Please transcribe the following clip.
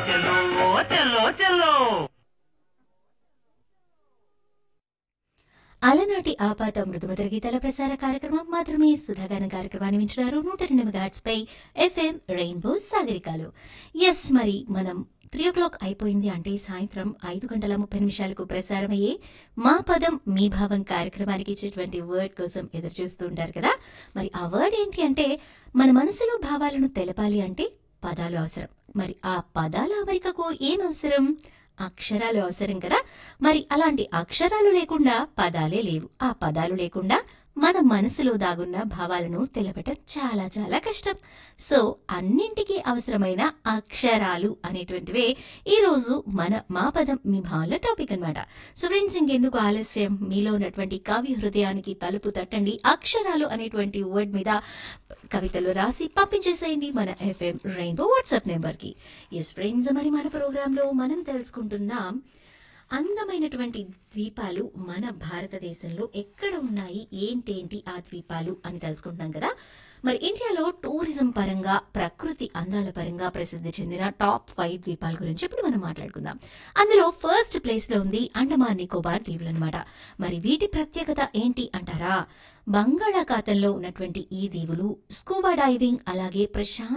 చెల్లో చెల్లో చెల్లో అలనాటి ఆపాత మృదుమధుర గీతాల ప్రసార కార్యక్రమం మాత్రమే సుధాగాన కార్యక్రమాన్ని వింటున్నారు నూట రెండు మెగాట్స్ పై ఎఫ్ఎం రెయిన్బో సాగరికాలు ఎస్ మరి మనం త్రీ ఓ క్లాక్ అయిపోయింది అంటే సాయంత్రం ఐదు గంటల ముప్పై నిమిషాలకు ప్రసారమయ్యే మా పదం మీ భావం కార్యక్రమానికి ఇచ్చేటువంటి వర్డ్ కోసం ఎదురు చూస్తూ ఉంటారు కదా మరి ఆ వర్డ్ ఏంటి అంటే మన మనసులో భావాలను తెలపాలి అంటే పదాలు అవసరం మరి ఆ పదాల అమరికకు ఏం అవసరం అక్షరాలు అవసరం కదా మరి అలాంటి అక్షరాలు లేకుండా పదాలే లేవు ఆ పదాలు లేకుండా మన మనసులో దాగున్న భావాలను తెలపటం చాలా చాలా కష్టం సో అన్నింటికీ అవసరమైన అక్షరాలు అనేటువంటివే ఈ రోజు మన మా పదం మీ భావంలో టాపిక్ అన్నమాట సో ఫ్రెండ్స్ ఇంకెందుకు ఆలస్యం మీలో ఉన్నటువంటి కవి హృదయానికి తలుపు తట్టండి అక్షరాలు అనేటువంటి వర్డ్ మీద కవితలు రాసి పంపించేసేయండి మన ఎఫ్ఎం రెయిన్బో వాట్సాప్ నెంబర్ కి ఎస్ ఫ్రెండ్స్ మరి మన ప్రోగ్రామ్ లో మనం తెలుసుకుంటున్నాం అందమైనటువంటి ద్వీపాలు మన భారతదేశంలో ఎక్కడ ఉన్నాయి ఏంటేంటి ఆ ద్వీపాలు అని తెలుసుకుంటున్నాం కదా మరి ఇండియాలో టూరిజం పరంగా ప్రకృతి అందాల పరంగా ప్రసిద్ధి చెందిన టాప్ ఫైవ్ ద్వీపాల గురించి ఇప్పుడు మనం మాట్లాడుకుందాం అందులో ఫస్ట్ ప్లేస్ లో ఉంది అండమాన్ నికోబార్ దీవులు అనమాట మరి వీటి ప్రత్యేకత ఏంటి అంటారా బంగాళాఖాతంలో ఉన్నటువంటి ఈ దీవులు స్కూబా డైవింగ్ అలాగే ప్రశాంత